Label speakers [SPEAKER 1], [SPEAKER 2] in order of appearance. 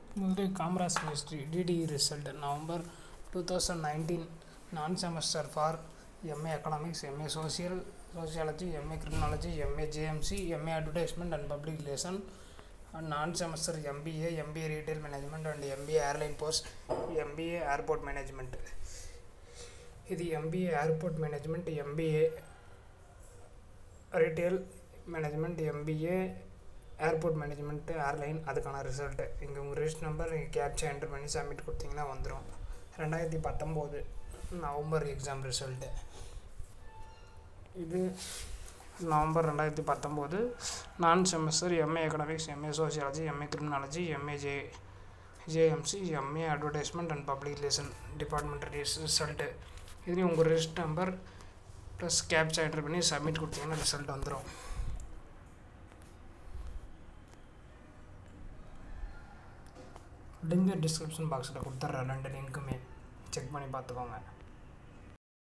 [SPEAKER 1] முதல்ல Kamaraj university DD result November two thousand nineteen non semester for MA economics MA social sociology MA criminology MA JMC MA advertisement and public relation and non semester MBA MBA retail management and MBA airline post MBA airport management இது MBA airport management MBA retail management MBA airport management airline அதுக்கான result இங்கே உங்கள் register number நீங்கள் captcha enter பண்ணி submit கொடுத்தீங்கன்னா வந்துடும் ரெண்டாயிரத்தி பத்தொம்போது நவம்பர் எக்ஸாம் ரிசல்ட்டு இது நவம்பர் ரெண்டாயிரத்தி பத்தொம்போது non semester MA economics MA sociology MA criminology MA J JMC MA advertisement and public relation department result இதுலேயும் உங்கள் register number plus captcha enter பண்ணி சப்மிட் கொடுத்தீங்கன்னா ரிசல்ட் வந்துடும் லிங்க் டிஸ்கிரிப்ஷன் பாக்ஸில் கொடுத்துட்றேன் ரெண்டு லிங்க்குமே செக் பண்ணி பார்த்துக்கோங்க